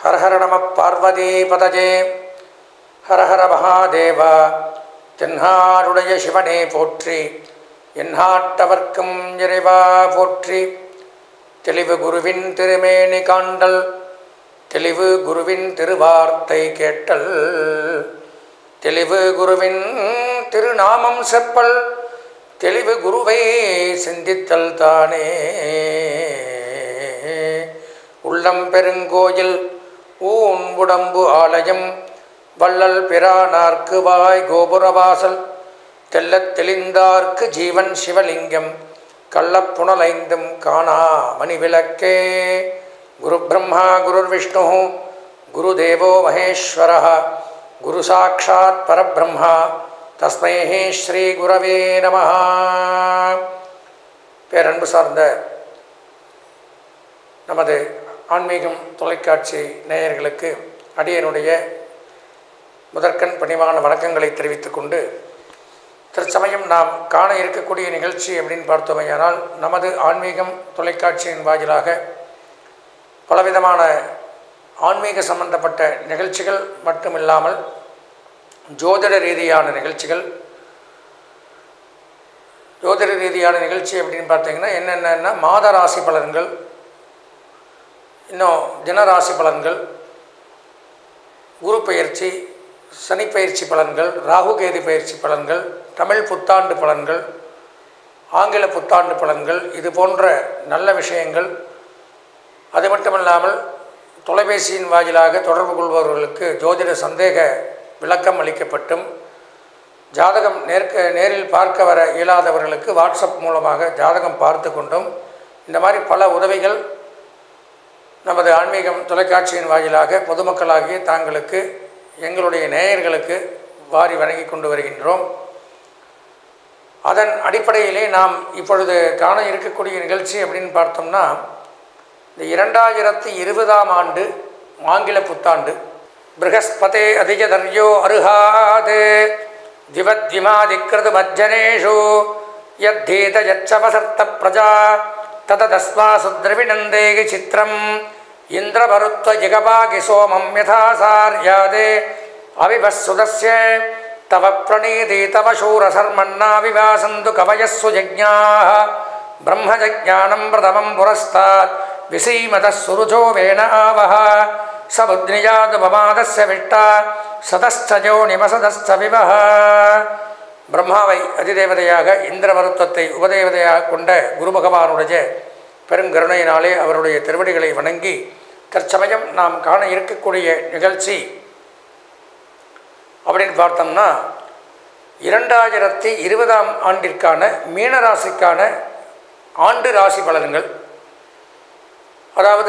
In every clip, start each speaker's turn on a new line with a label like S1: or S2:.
S1: ஹர ஹர நம பார்வதி பதஜே ஹர ஹர மகாதேவா தென்னாடுடைய சிவனே போற்றி எந்நாட்டவர்க்கும் இறைவா போற்றி தெளிவு குருவின் திருமேனி காண்டல் தெளிவு குருவின் திருவார்த்தை கேட்டல் தெளிவு குருவின் திருநாமம் செப்பல் தெளிவு குருவை சிந்தித்தல் தானே உள்ளம் பெருங்கோயில் ஊன் உடம்பு ஆலயம் வள்ளல் பிரானார்க்கு வாய் கோபுரவாசல் தெல்லத் தெளிந்தார்க்கு ஜீவன் சிவலிங்கம் கள்ளப்புணலைந்தும் காணா மணிவிளக்கே குரு பிரம்மா குருர் விஷ்ணு குருதேவோ மகேஸ்வர குரு சாட்சாத் பரபிரம்மா தஸ்மை ஸ்ரீ குரவே நம பேரன்பு சார்ந்த நமது ஆன்மீகம் தொலைக்காட்சி நேயர்களுக்கு அடியனுடைய முதற்கண் பணிவான வணக்கங்களை தெரிவித்துக் கொண்டு தற்சமயம் நாம் காண இருக்கக்கூடிய நிகழ்ச்சி அப்படின்னு பார்த்தோமையானால் நமது ஆன்மீகம் தொலைக்காட்சியின் வாயிலாக பலவிதமான ஆன்மீக சம்பந்தப்பட்ட நிகழ்ச்சிகள் மட்டுமில்லாமல் ஜோதிட ரீதியான நிகழ்ச்சிகள் ஜோதிட ரீதியான நிகழ்ச்சி அப்படின்னு பார்த்தீங்கன்னா என்னென்னா மாத ராசி பலன்கள் இன்னும் தினராசி பலன்கள் குரு பயிற்சி சனி பயிற்சி பலன்கள் ராகு கேது பயிற்சி பலன்கள் தமிழ் புத்தாண்டு பலன்கள் ஆங்கில புத்தாண்டு பலன்கள் இது போன்ற நல்ல விஷயங்கள் அது மட்டுமல்லாமல் தொலைபேசியின் வாயிலாக தொடர்பு கொள்பவர்களுக்கு ஜோதிட சந்தேக விளக்கம் அளிக்கப்பட்டும் ஜாதகம் நேர்க்க நேரில் பார்க்க வர இயலாதவர்களுக்கு வாட்ஸ்அப் மூலமாக ஜாதகம் பார்த்து கொண்டும் இந்த மாதிரி பல உதவிகள் நமது ஆன்மீகம் தொலைக்காட்சியின் வாயிலாக பொதுமக்களாகிய தாங்களுக்கு எங்களுடைய நேயர்களுக்கு வாரி வழங்கி கொண்டு வருகின்றோம் அதன் அடிப்படையிலே நாம் இப்பொழுது காண இருக்கக்கூடிய நிகழ்ச்சி அப்படின்னு பார்த்தோம்னா இந்த இரண்டாயிரத்தி இருபதாம் ஆண்டு ஆங்கில புத்தாண்டு ப்ரகஸ்பதே அதிகதர்யோ அருகாது திவத்விமாதிக்கிருது மஜ்ஜனேஷு யத்தீத யச்சவசர்த்த பிரஜா தததஸ்மாசு திரவிணந்தேகி சித்திரம் இந்திரபருத்வ ஜிகபாகி சோமம் யதா சார்யாதே அவிபஸ்சுதஸ்ய தவ பிரணீதி தவ சூரசர்மன்னா விவாசந்து கவயஸ்ஸு யஜ்ஞாः பிரம்மஜஜானம் பிரதமம் புரஸ்தாத் விசீமத சுருஜோ வேண ஆவஹ சபுத்னியாது பமாதஸ்ய விட்டா சதஸ்தஜோ நிமசதஸ்த விவஹ பிரம்மாவை அதிதேவதையாக இந்திரவருத்தத்தை உபதேவதையாக கொண்ட குரு பகவானுடைய பெருங்கருணையினாலே அவருடைய திருவடிகளை வணங்கி தற்சமயம் நாம் காண இருக்கக்கூடிய நிகழ்ச்சி அப்படின்னு பார்த்தோம்னா இரண்டாயிரத்தி இருபதாம் ஆண்டிற்கான மீனராசிக்கான ஆண்டு ராசி பலன்கள் அதாவது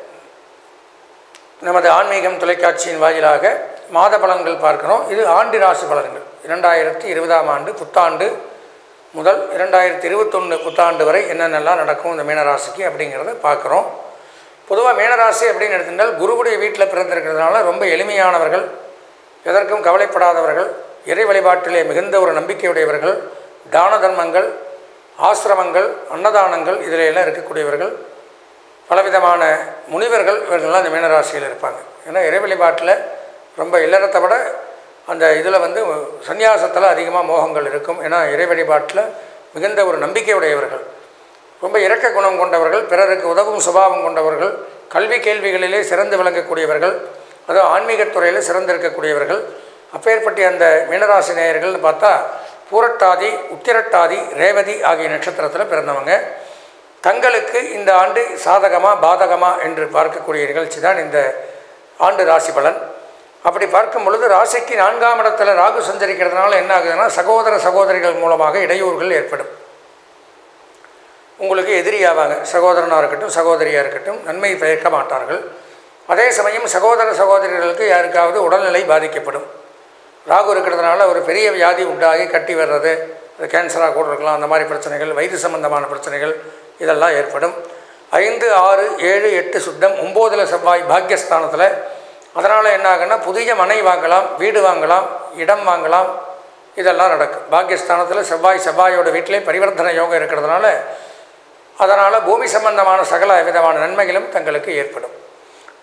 S1: நமது ஆன்மீகம் தொலைக்காட்சியின் வாயிலாக மாத பலன்கள் பார்க்கிறோம் இது ஆண்டு ராசி பலன்கள் இரண்டாயிரத்தி இருபதாம் ஆண்டு புத்தாண்டு முதல் இரண்டாயிரத்தி இருபத்தொன்று புத்தாண்டு வரை என்னென்னலாம் நடக்கும் இந்த மீனராசிக்கு அப்படிங்கிறத பார்க்குறோம் பொதுவாக மீனராசி அப்படின்னு எடுத்துட்டால் குருவுடைய வீட்டில் பிறந்திருக்கிறதுனால ரொம்ப எளிமையானவர்கள் எதற்கும் கவலைப்படாதவர்கள் இறை வழிபாட்டிலே மிகுந்த ஒரு நம்பிக்கையுடையவர்கள் தான தர்மங்கள் ஆசிரமங்கள் அன்னதானங்கள் இதில் எல்லாம் இருக்கக்கூடியவர்கள் பலவிதமான முனிவர்கள் இவர்கள்லாம் இந்த மீனராசியில் இருப்பாங்க ஏன்னா இறை வழிபாட்டில் ரொம்ப இல்லறத்தை விட அந்த இதில் வந்து சந்நியாசத்தில் அதிகமாக மோகங்கள் இருக்கும் ஏன்னா இறை வழிபாட்டில் மிகுந்த ஒரு நம்பிக்கையுடையவர்கள் ரொம்ப இரக்க குணம் கொண்டவர்கள் பிறருக்கு உதவும் சுபாவம் கொண்டவர்கள் கல்வி கேள்விகளிலே சிறந்து விளங்கக்கூடியவர்கள் அதுவும் ஆன்மீகத்துறையில் சிறந்திருக்கக்கூடியவர்கள் அப்பேற்பட்ட அந்த மீனராசி நேயர்கள்னு பார்த்தா பூரட்டாதி உத்திரட்டாதி ரேவதி ஆகிய நட்சத்திரத்தில் பிறந்தவங்க தங்களுக்கு இந்த ஆண்டு சாதகமா பாதகமா என்று பார்க்கக்கூடிய நிகழ்ச்சி தான் இந்த ஆண்டு ராசி பலன் அப்படி பார்க்கும் பொழுது ராசிக்கு நான்காம் இடத்துல ராகு சஞ்சரிக்கிறதுனால என்ன ஆகுதுன்னா சகோதர சகோதரிகள் மூலமாக இடையூறுகள் ஏற்படும் உங்களுக்கு எதிரியாவாங்க சகோதரனாக இருக்கட்டும் சகோதரியாக இருக்கட்டும் நன்மை பயக்க மாட்டார்கள் அதே சமயம் சகோதர சகோதரிகளுக்கு யாருக்காவது உடல்நிலை பாதிக்கப்படும் ராகு இருக்கிறதுனால ஒரு பெரிய வியாதி உண்டாகி கட்டி வர்றது அது கேன்சராக கூட இருக்கலாம் அந்த மாதிரி பிரச்சனைகள் வயிறு சம்பந்தமான பிரச்சனைகள் இதெல்லாம் ஏற்படும் ஐந்து ஆறு ஏழு எட்டு சுத்தம் ஒம்போதில் செவ்வாய் பாக்கியஸ்தானத்தில் அதனால் என்ன ஆகுன்னா புதிய மனை வாங்கலாம் வீடு வாங்கலாம் இடம் வாங்கலாம் இதெல்லாம் நடக்கும் பாக்கியஸ்தானத்தில் செவ்வாய் செவ்வாயோட வீட்டிலே பரிவர்த்தனை யோகம் இருக்கிறதுனால அதனால் பூமி சம்பந்தமான சகல விதமான நன்மைகளும் தங்களுக்கு ஏற்படும்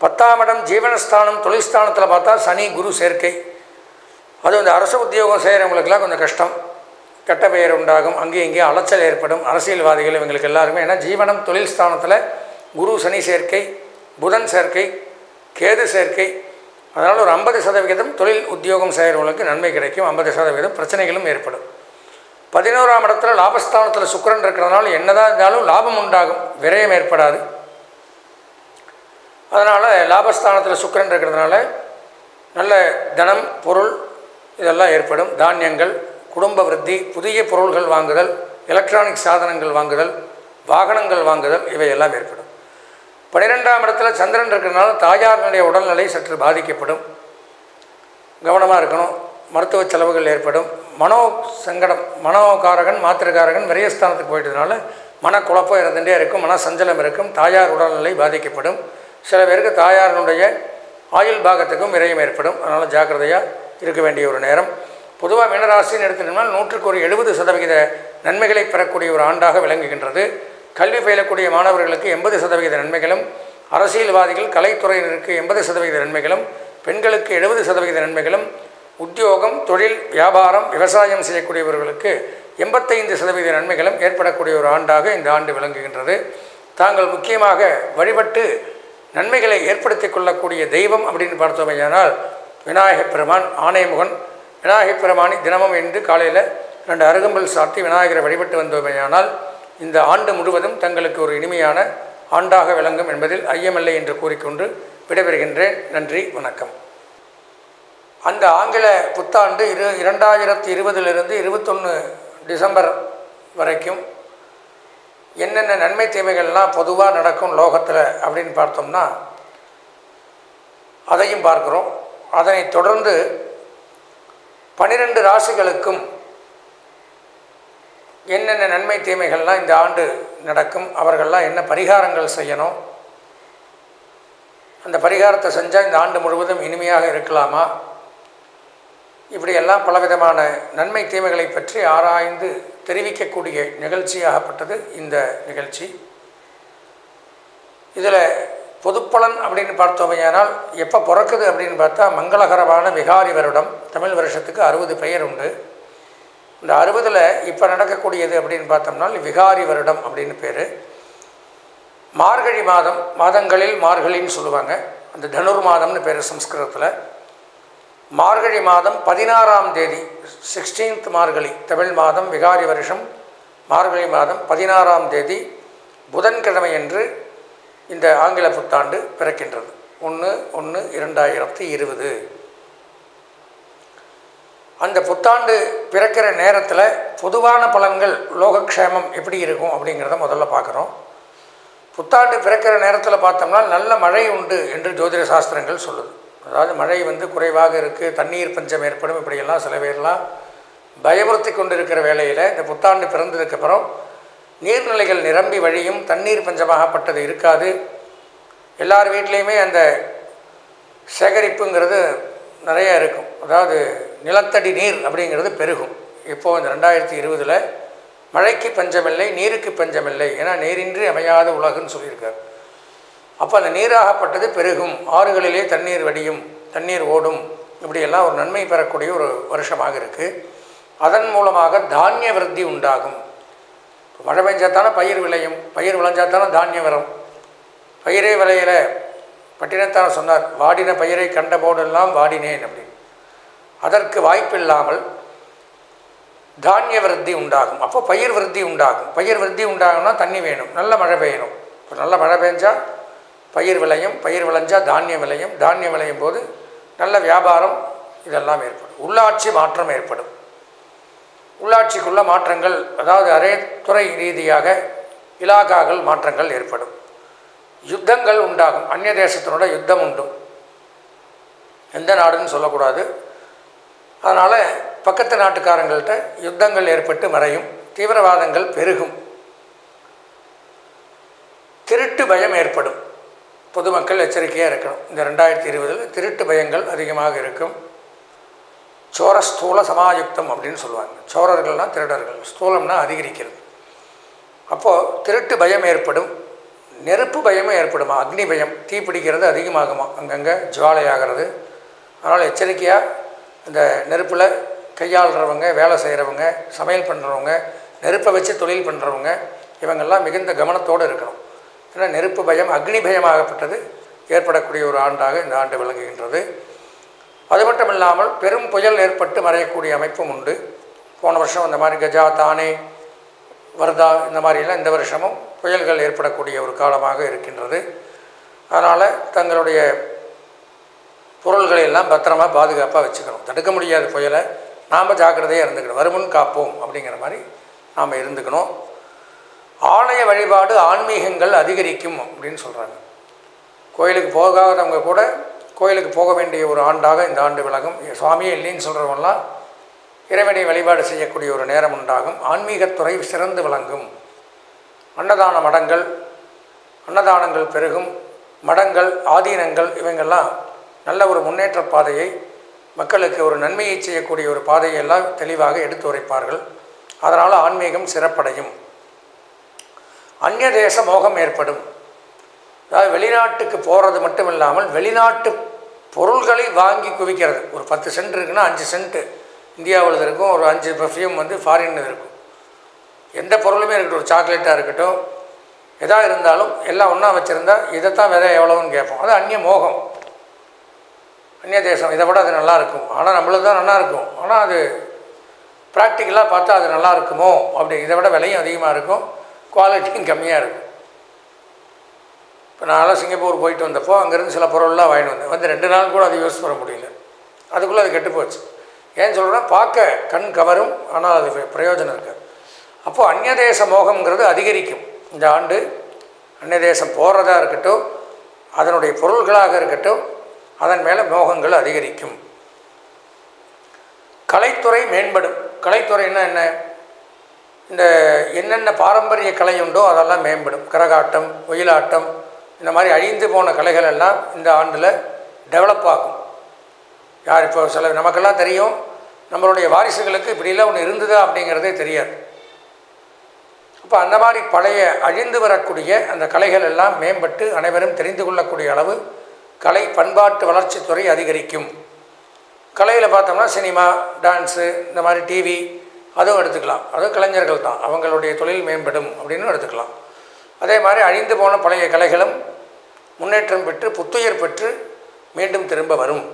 S1: பத்தாம் இடம் ஜீவனஸ்தானம் தொழில்ஸ்தானத்தில் பார்த்தா சனி குரு சேர்க்கை அது இந்த அரசு உத்தியோகம் செய்கிறவங்களுக்கெல்லாம் கொஞ்சம் கஷ்டம் கெட்ட பெயர் உண்டாகும் அங்கேயும் இங்கேயும் அலைச்சல் ஏற்படும் அரசியல்வாதிகள் இவங்களுக்கு எல்லாருமே ஏன்னா ஜீவனம் தொழில் ஸ்தானத்தில் குரு சனி சேர்க்கை புதன் சேர்க்கை கேது சேர்க்கை அதனால் ஒரு ஐம்பது சதவிகிதம் தொழில் உத்தியோகம் செய்கிறவங்களுக்கு நன்மை கிடைக்கும் ஐம்பது சதவிகிதம் பிரச்சனைகளும் ஏற்படும் பதினோராம் இடத்துல லாபஸ்தானத்தில் சுக்கிரன் இருக்கிறதுனால என்னதான் இருந்தாலும் லாபம் உண்டாகும் விரயம் ஏற்படாது அதனால் லாபஸ்தானத்தில் சுக்கிரன் இருக்கிறதுனால நல்ல தனம் பொருள் இதெல்லாம் ஏற்படும் தானியங்கள் குடும்ப விருத்தி புதிய பொருள்கள் வாங்குதல் எலக்ட்ரானிக் சாதனங்கள் வாங்குதல் வாகனங்கள் வாங்குதல் இவையெல்லாம் ஏற்படும் பன்னிரெண்டாம் இடத்துல சந்திரன் இருக்கிறதுனால தாயாரினுடைய உடல்நிலை சற்று பாதிக்கப்படும் கவனமாக இருக்கணும் மருத்துவ செலவுகள் ஏற்படும் மனோ சங்கடம் மனோகாரகன் மாத்திரகாரகன் விரயஸ்தானத்துக்கு போயிட்டதுனால மனக்குழப்பம் இருந்துகிட்டே இருக்கும் மன சஞ்சலம் இருக்கும் தாயார் உடல்நிலை பாதிக்கப்படும் சில பேருக்கு தாயாரினுடைய ஆயுள் பாகத்துக்கும் விரயம் ஏற்படும் அதனால் ஜாக்கிரதையாக இருக்க வேண்டிய ஒரு நேரம் பொதுவாக மீனராசின்னு எடுத்துட்டோம்னால் நூற்றுக்கு ஒரு எழுபது சதவிகித நன்மைகளை பெறக்கூடிய ஒரு ஆண்டாக விளங்குகின்றது கல்வி பயிலக்கூடிய மாணவர்களுக்கு எண்பது சதவிகித நன்மைகளும் அரசியல்வாதிகள் கலைத்துறையினருக்கு எண்பது சதவிகித நன்மைகளும் பெண்களுக்கு எழுபது சதவிகித நன்மைகளும் உத்தியோகம் தொழில் வியாபாரம் விவசாயம் செய்யக்கூடியவர்களுக்கு எண்பத்தைந்து சதவீத நன்மைகளும் ஏற்படக்கூடிய ஒரு ஆண்டாக இந்த ஆண்டு விளங்குகின்றது தாங்கள் முக்கியமாக வழிபட்டு நன்மைகளை ஏற்படுத்தி கொள்ளக்கூடிய தெய்வம் அப்படின்னு பார்த்தோமையானால் விநாயகப் பெருமான் ஆணைமுகன் விநாயகப் பெருமானி தினமும் என்று காலையில் ரெண்டு அருகம்புல் சாத்தி விநாயகரை வழிபட்டு வந்தோமையானால் இந்த ஆண்டு முழுவதும் தங்களுக்கு ஒரு இனிமையான ஆண்டாக விளங்கும் என்பதில் ஐயமில்லை என்று கூறிக்கொண்டு விடைபெறுகின்றேன் நன்றி வணக்கம் அந்த ஆங்கில புத்தாண்டு இரு இரண்டாயிரத்தி இருபதிலிருந்து இருபத்தொன்று டிசம்பர் வரைக்கும் என்னென்ன நன்மை தீமைகள்லாம் பொதுவாக நடக்கும் லோகத்தில் அப்படின்னு பார்த்தோம்னா அதையும் பார்க்குறோம் அதனைத் தொடர்ந்து பனிரெண்டு ராசிகளுக்கும் என்னென்ன நன்மை தீமைகள்லாம் இந்த ஆண்டு நடக்கும் அவர்கள்லாம் என்ன பரிகாரங்கள் செய்யணும் அந்த பரிகாரத்தை செஞ்சால் இந்த ஆண்டு முழுவதும் இனிமையாக இருக்கலாமா இப்படியெல்லாம் பலவிதமான நன்மை தீமைகளை பற்றி ஆராய்ந்து தெரிவிக்கக்கூடிய நிகழ்ச்சியாகப்பட்டது இந்த நிகழ்ச்சி இதில் பொதுப்பலன் அப்படின்னு பார்த்தோமையானால் எப்போ பிறக்குது அப்படின்னு பார்த்தா மங்களகரமான விகாரி வருடம் தமிழ் வருஷத்துக்கு அறுபது பெயர் உண்டு இந்த அறுபதில் இப்போ நடக்கக்கூடியது அப்படின்னு பார்த்தோம்னா விகாரி வருடம் அப்படின்னு பேர் மார்கழி மாதம் மாதங்களில் மார்கழின்னு சொல்லுவாங்க அந்த தனுர் மாதம்னு பேர் சம்ஸ்கிருதத்தில் மார்கழி மாதம் பதினாறாம் தேதி சிக்ஸ்டீன்த் மார்கழி தமிழ் மாதம் விகாரி வருஷம் மார்கழி மாதம் பதினாறாம் தேதி புதன்கிழமை என்று இந்த ஆங்கில புத்தாண்டு பிறக்கின்றது ஒன்று ஒன்று இரண்டாயிரத்தி இருபது அந்த புத்தாண்டு பிறக்கிற நேரத்தில் பொதுவான பலன்கள் லோகக்ஷேமம் எப்படி இருக்கும் அப்படிங்கிறத முதல்ல பார்க்குறோம் புத்தாண்டு பிறக்கிற நேரத்தில் பார்த்தோம்னா நல்ல மழை உண்டு என்று ஜோதிட சாஸ்திரங்கள் சொல்லுது அதாவது மழை வந்து குறைவாக இருக்குது தண்ணீர் பஞ்சம் ஏற்படும் இப்படியெல்லாம் சில பேர்லாம் பயமுறுத்தி கொண்டு இருக்கிற வேளையில் இந்த புத்தாண்டு பிறந்ததுக்கப்புறம் நீர்நிலைகள் நிரம்பி வழியும் தண்ணீர் பஞ்சமாகப்பட்டது இருக்காது எல்லார் வீட்லேயுமே அந்த சேகரிப்புங்கிறது நிறைய இருக்கும் அதாவது நிலத்தடி நீர் அப்படிங்கிறது பெருகும் இப்போது இந்த ரெண்டாயிரத்தி இருபதில் மழைக்கு பஞ்சமில்லை நீருக்கு பஞ்சமில்லை ஏன்னா நீரின்றி அமையாத உலகுன்னு சொல்லியிருக்கார் அப்போ அந்த நீராகப்பட்டது பெருகும் ஆறுகளிலே தண்ணீர் வடியும் தண்ணீர் ஓடும் இப்படியெல்லாம் ஒரு நன்மை பெறக்கூடிய ஒரு வருஷமாக இருக்குது அதன் மூலமாக தானிய விருத்தி உண்டாகும் மழை பெஞ்சாத்தானே பயிர் விளையும் பயிர் விளைஞ்சாத்தானே தானியம் வரும் பயிரே விளையில பட்டினத்தான சொன்னார் வாடின பயிரை கண்ட போதெல்லாம் வாடினேன் அப்படின்னு அதற்கு வாய்ப்பில்லாமல் தானிய விருத்தி உண்டாகும் அப்போ பயிர் விருத்தி உண்டாகும் பயிர் விருத்தி உண்டாகும்னா தண்ணி வேணும் நல்ல மழை பெய்யணும் இப்போ நல்ல மழை பெஞ்சால் பயிர் விளையும் பயிர் விளைஞ்சால் தானியம் விளையும் தானியம் விளையும் போது நல்ல வியாபாரம் இதெல்லாம் ஏற்படும் உள்ளாட்சி மாற்றம் ஏற்படும் உள்ளாட்சிக்குள்ள மாற்றங்கள் அதாவது அரே துறை ரீதியாக இலாகாக்கள் மாற்றங்கள் ஏற்படும் யுத்தங்கள் உண்டாகும் அந்நிய தேசத்தினோட யுத்தம் உண்டு எந்த நாடுன்னு சொல்லக்கூடாது அதனால் பக்கத்து நாட்டுக்காரங்கள்ட்ட யுத்தங்கள் ஏற்பட்டு மறையும் தீவிரவாதங்கள் பெருகும் திருட்டு பயம் ஏற்படும் பொதுமக்கள் எச்சரிக்கையாக இருக்கணும் இந்த ரெண்டாயிரத்தி இருபதில் திருட்டு பயங்கள் அதிகமாக இருக்கும் சோர ஸ்தூல சமாயுக்தம் அப்படின்னு சொல்லுவாங்க சோரர்கள்னால் திருடர்கள் ஸ்தூலம்னா அதிகரிக்கிறது அப்போது திருட்டு பயம் ஏற்படும் நெருப்பு பயமும் ஏற்படுமா அக்னி பயம் தீ பிடிக்கிறது அதிகமாகுமா அங்கங்கே ஜுவாலையாகிறது அதனால் எச்சரிக்கையாக இந்த நெருப்பில் கையாளுறவங்க வேலை செய்கிறவங்க சமையல் பண்ணுறவங்க நெருப்பை வச்சு தொழில் பண்ணுறவங்க இவங்கெல்லாம் மிகுந்த கவனத்தோடு இருக்கணும் ஏன்னா நெருப்பு பயம் அக்னி பயமாகப்பட்டது ஏற்படக்கூடிய ஒரு ஆண்டாக இந்த ஆண்டு விளங்குகின்றது அது மட்டும் இல்லாமல் பெரும் புயல் ஏற்பட்டு மறையக்கூடிய அமைப்பும் உண்டு போன வருஷம் இந்த மாதிரி கஜா தானே வர்தா இந்த மாதிரிலாம் இந்த வருஷமும் புயல்கள் ஏற்படக்கூடிய ஒரு காலமாக இருக்கின்றது அதனால் தங்களுடைய பொருள்களை எல்லாம் பத்திரமா பாதுகாப்பாக வச்சுக்கணும் தடுக்க முடியாத புயலை நாம் ஜாக்கிரதையாக இருந்துக்கணும் வருமுன் காப்போம் அப்படிங்கிற மாதிரி நாம் இருந்துக்கணும் ஆலய வழிபாடு ஆன்மீகங்கள் அதிகரிக்கும் அப்படின்னு சொல்கிறாங்க கோயிலுக்கு போகாதவங்க கூட கோயிலுக்கு போக வேண்டிய ஒரு ஆண்டாக இந்த ஆண்டு விலகும் சுவாமியே இல்லைன்னு சொல்கிறவங்களாம் இறைவனை வழிபாடு செய்யக்கூடிய ஒரு நேரம் உண்டாகும் ஆன்மீகத்துறை சிறந்து விளங்கும் அன்னதான மடங்கள் அன்னதானங்கள் பெருகும் மடங்கள் ஆதீனங்கள் இவங்கெல்லாம் நல்ல ஒரு முன்னேற்ற பாதையை மக்களுக்கு ஒரு நன்மையை செய்யக்கூடிய ஒரு பாதையெல்லாம் தெளிவாக எடுத்து உரைப்பார்கள் அதனால் ஆன்மீகம் சிறப்படையும் அந்நிய தேச மோகம் ஏற்படும் அதாவது வெளிநாட்டுக்கு போகிறது மட்டும் இல்லாமல் வெளிநாட்டு பொருள்களை வாங்கி குவிக்கிறது ஒரு பத்து சென்ட் இருக்குன்னா அஞ்சு சென்ட்டு இந்தியாவில் இருக்கும் ஒரு அஞ்சு பர்ஃப்யூம் வந்து ஃபாரின் இருக்கும் எந்த பொருளுமே இருக்கட்டும் ஒரு சாக்லேட்டாக இருக்கட்டும் எதாக இருந்தாலும் எல்லாம் ஒன்றா வச்சுருந்தா இதைத்தான் விதை எவ்வளோன்னு கேட்போம் அது அந்நிய மோகம் அந்நிய தேசம் இதை விட அது நல்லா இருக்கும் ஆனால் நம்மளுக்கு தான் நல்லா இருக்கும் ஆனால் அது ப்ராக்டிக்கலாக பார்த்தா அது நல்லா இருக்குமோ அப்படி இதை விட விலையும் அதிகமாக இருக்கும் குவாலிட்டியும் கம்மியாக இருக்கும் இப்போ நான்லாம் சிங்கப்பூர் போயிட்டு வந்தப்போ அங்கேருந்து சில பொருள்லாம் வாங்கிட்டு வந்தேன் வந்து ரெண்டு நாள் கூட அதை யூஸ் பண்ண முடியல அதுக்குள்ளே அது கெட்டு போச்சு ஏன் சொல்கிறேன்னா பார்க்க கண் கவரும் ஆனால் அது பிரயோஜனம் இருக்காது அப்போது அந்நிய தேச மோகம்ங்கிறது அதிகரிக்கும் இந்த ஆண்டு அந்நிய தேசம் போகிறதா இருக்கட்டும் அதனுடைய பொருள்களாக இருக்கட்டும் அதன் மேலே மோகங்கள் அதிகரிக்கும் கலைத்துறை மேம்படும் கலைத்துறைன்னா என்ன இந்த என்னென்ன பாரம்பரிய கலை உண்டோ அதெல்லாம் மேம்படும் கரகாட்டம் ஒயிலாட்டம் இந்த மாதிரி அழிந்து போன கலைகள் எல்லாம் இந்த ஆண்டில் டெவலப் ஆகும் யார் இப்போ சில நமக்கெல்லாம் தெரியும் நம்மளுடைய வாரிசுகளுக்கு இப்படிலாம் ஒன்று இருந்ததா அப்படிங்கிறதே தெரியாது அப்போ அந்த மாதிரி பழைய அழிந்து வரக்கூடிய அந்த கலைகள் எல்லாம் மேம்பட்டு அனைவரும் தெரிந்து கொள்ளக்கூடிய அளவு கலை பண்பாட்டு வளர்ச்சித்துறை அதிகரிக்கும் கலையில் பார்த்தோம்னா சினிமா டான்ஸு இந்த மாதிரி டிவி அதுவும் எடுத்துக்கலாம் அதுவும் கலைஞர்கள் தான் அவங்களுடைய தொழில் மேம்படும் அப்படின்னு எடுத்துக்கலாம் அதே மாதிரி அழிந்து போன பழைய கலைகளும் முன்னேற்றம் பெற்று புத்துயிர் பெற்று மீண்டும் திரும்ப வரும்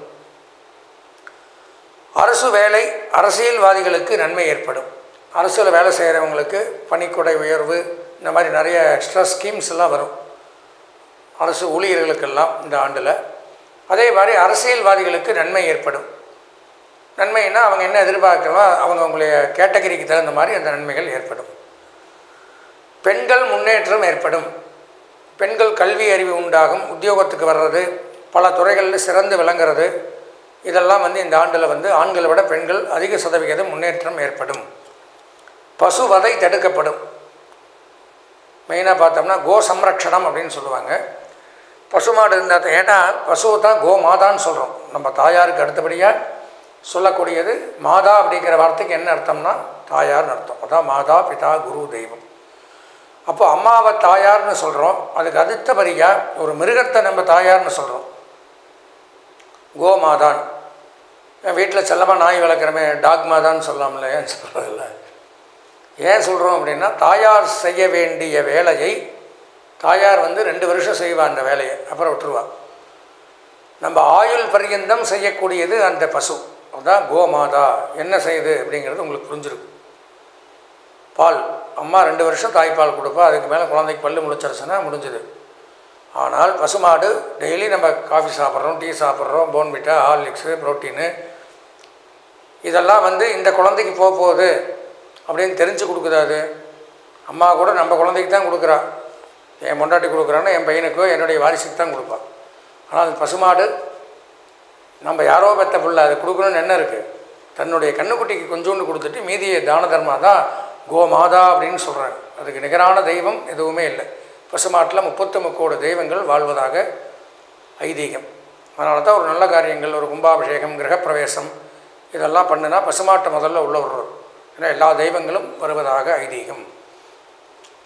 S1: அரசு வேலை அரசியல்வாதிகளுக்கு நன்மை ஏற்படும் அரசில் வேலை செய்கிறவங்களுக்கு பணிக்கொடை உயர்வு இந்த மாதிரி நிறைய எக்ஸ்ட்ரா ஸ்கீம்ஸ் எல்லாம் வரும் அரசு ஊழியர்களுக்கெல்லாம் இந்த ஆண்டில் அதே மாதிரி அரசியல்வாதிகளுக்கு நன்மை ஏற்படும் நன்மைன்னா அவங்க என்ன எதிர்பார்க்கணும் அவங்க அவங்களுடைய கேட்டகரிக்கு தகுந்த மாதிரி அந்த நன்மைகள் ஏற்படும் பெண்கள் முன்னேற்றம் ஏற்படும் பெண்கள் கல்வி அறிவு உண்டாகும் உத்தியோகத்துக்கு வர்றது பல துறைகளில் சிறந்து விளங்குறது இதெல்லாம் வந்து இந்த ஆண்டில் வந்து ஆண்களை விட பெண்கள் அதிக சதவிகிதம் முன்னேற்றம் ஏற்படும் பசுவதை தடுக்கப்படும் மெயினாக பார்த்தோம்னா கோ சம்ரக்ஷணம் அப்படின்னு சொல்லுவாங்க பசுமாடு இருந்தால் தான் ஏன்னா பசுவை தான் கோ மாதான்னு சொல்கிறோம் நம்ம தாயாருக்கு அடுத்தபடியாக சொல்லக்கூடியது மாதா அப்படிங்கிற வார்த்தைக்கு என்ன அர்த்தம்னா தாயார்னு அர்த்தம் அதான் மாதா பிதா குரு தெய்வம் அப்போ அம்மாவை தாயார்னு சொல்கிறோம் அதுக்கு அடுத்தபடியாக ஒரு மிருகத்தை நம்ம தாயார்னு சொல்கிறோம் கோமாதான் என் வீட்டில் செல்லமாக நாய் வளர்க்குறமே டாக் மாதான்னு சொல்லலாம்ல ஏன் சொல்கிறதில்ல ஏன் சொல்கிறோம் அப்படின்னா தாயார் செய்ய வேண்டிய வேலையை தாயார் வந்து ரெண்டு வருஷம் செய்வா அந்த வேலையை அப்புறம் விட்டுருவா நம்ம ஆயுள் பர்யந்தம் செய்யக்கூடியது அந்த பசு அதான் கோமாதா என்ன செய்யுது அப்படிங்கிறது உங்களுக்கு புரிஞ்சிருக்கும் பால் அம்மா ரெண்டு வருஷம் தாய்ப்பால் கொடுப்பா அதுக்கு மேலே குழந்தைக்கு பல்லு முளைச்சிருச்சுன்னா முடிஞ்சுது ஆனால் பசுமாடு டெய்லி நம்ம காஃபி சாப்பிட்றோம் டீ சாப்பிட்றோம் போன்விட்டா ஹார்லிக்ஸு ப்ரோட்டீனு இதெல்லாம் வந்து இந்த குழந்தைக்கு போக போகுது அப்படின்னு தெரிஞ்சு கொடுக்குது அது அம்மா கூட நம்ம குழந்தைக்கு தான் கொடுக்குறா என் பொண்டாட்டி கொடுக்குறான்னா என் பையனுக்கோ என்னுடைய வாரிசுக்கு தான் கொடுப்பா ஆனால் அது பசுமாடு நம்ம யாரோ பெற்ற பிள்ளை அது கொடுக்கணும்னு என்ன இருக்குது தன்னுடைய கண்ணுக்குட்டிக்கு கொஞ்சோண்டு கொடுத்துட்டு மீதியை தான தர்மா தான் கோமாதா அப்படின்னு சொல்கிறாங்க அதுக்கு நிகரான தெய்வம் எதுவுமே இல்லை பசுமாட்டில் முப்பத்து முக்கோடு தெய்வங்கள் வாழ்வதாக ஐதீகம் அதனால தான் ஒரு நல்ல காரியங்கள் ஒரு கும்பாபிஷேகம் கிரகப்பிரவேசம் இதெல்லாம் பண்ணுனா பசுமாட்டை முதல்ல உள்ள விடுறது ஏன்னா எல்லா தெய்வங்களும் வருவதாக ஐதீகம்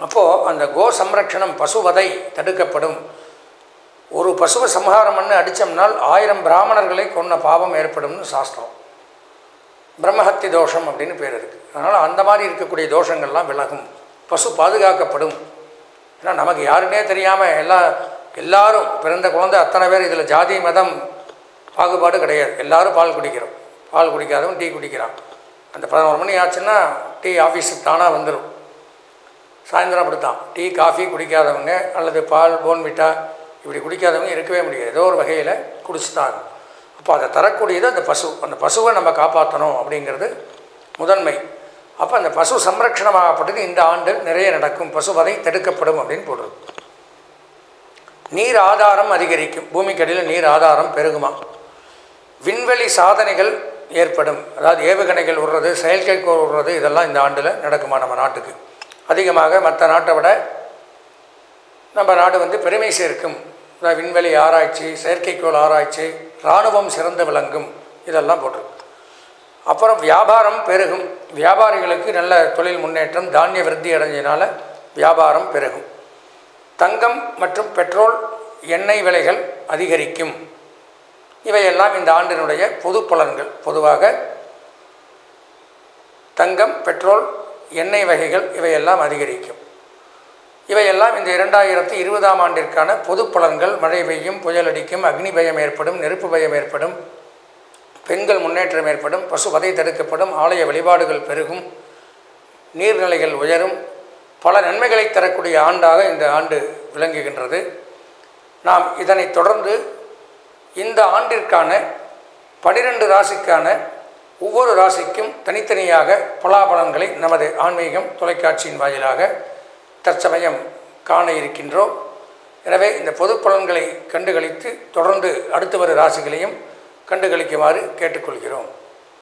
S1: அப்போது அந்த கோ சம்ரக்ஷணம் பசுவதை தடுக்கப்படும் ஒரு பசுவை சம்ஹாரம் பண்ணி அடித்தோம்னால் ஆயிரம் பிராமணர்களை கொன்ன பாவம் ஏற்படும்னு சாஸ்திரம் பிரம்மஹத்தி தோஷம் அப்படின்னு பேர் இருக்குது அதனால் அந்த மாதிரி இருக்கக்கூடிய தோஷங்கள்லாம் விலகும் பசு பாதுகாக்கப்படும் ஏன்னா நமக்கு யாருன்னே தெரியாமல் எல்லா எல்லாரும் பிறந்த குழந்தை அத்தனை பேர் இதில் ஜாதி மதம் பாகுபாடு கிடையாது எல்லாரும் பால் குடிக்கிறோம் பால் குடிக்காதவன் டீ குடிக்கிறான் அந்த பதினோரு மணி ஆச்சுன்னா டீ ஆஃபீஸுக்கு தானாக வந்துடும் சாயந்தரம் அப்படித்தான் டீ காஃபி குடிக்காதவங்க அல்லது பால் போன்விட்டா இப்படி குடிக்காதவங்க இருக்கவே முடியாது ஏதோ ஒரு வகையில் குடிச்சுட்டாங்க அப்போ அதை தரக்கூடியது அந்த பசு அந்த பசுவை நம்ம காப்பாற்றணும் அப்படிங்கிறது முதன்மை அப்போ அந்த பசு சம்ரக்ஷணமாகப்பட்டது இந்த ஆண்டு நிறைய நடக்கும் பசுவதை தடுக்கப்படும் அப்படின்னு போடுறது நீர் ஆதாரம் அதிகரிக்கும் பூமிக்கடியில் நீர் ஆதாரம் பெருகுமா விண்வெளி சாதனைகள் ஏற்படும் அதாவது ஏவுகணைகள் விடுறது செயற்கைக்கோள் விடுறது இதெல்லாம் இந்த ஆண்டில் நடக்குமா நம்ம நாட்டுக்கு அதிகமாக மற்ற நாட்டை விட நம்ம நாடு வந்து பெருமை சேர்க்கும் அதாவது விண்வெளி ஆராய்ச்சி செயற்கைக்கோள் ஆராய்ச்சி இராணுவம் சிறந்து விளங்கும் இதெல்லாம் போட்டிருக்கு அப்புறம் வியாபாரம் பெருகும் வியாபாரிகளுக்கு நல்ல தொழில் முன்னேற்றம் தானிய விருத்தி அடைஞ்சதுனால வியாபாரம் பெருகும் தங்கம் மற்றும் பெட்ரோல் எண்ணெய் விலைகள் அதிகரிக்கும் இவையெல்லாம் இந்த ஆண்டினுடைய பொது பலன்கள் பொதுவாக தங்கம் பெட்ரோல் எண்ணெய் வகைகள் இவையெல்லாம் அதிகரிக்கும் இவையெல்லாம் இந்த இரண்டாயிரத்தி இருபதாம் ஆண்டிற்கான பொது பலன்கள் மழை பெய்யும் புயல் அடிக்கும் அக்னி பயம் ஏற்படும் நெருப்பு பயம் ஏற்படும் பெண்கள் முன்னேற்றம் ஏற்படும் பசுவதை தடுக்கப்படும் ஆலய வழிபாடுகள் பெருகும் நீர்நிலைகள் உயரும் பல நன்மைகளை தரக்கூடிய ஆண்டாக இந்த ஆண்டு விளங்குகின்றது நாம் இதனைத் தொடர்ந்து இந்த ஆண்டிற்கான பனிரெண்டு ராசிக்கான ஒவ்வொரு ராசிக்கும் தனித்தனியாக பலாபலன்களை நமது ஆன்மீகம் தொலைக்காட்சியின் வாயிலாக தற்சமயம் காண இருக்கின்றோம் எனவே இந்த பொது பலன்களை கண்டுகளித்து தொடர்ந்து அடுத்து வரும் ராசிகளையும் கண்டுகளிக்குமாறு கேட்டுக்கொள்கிறோம்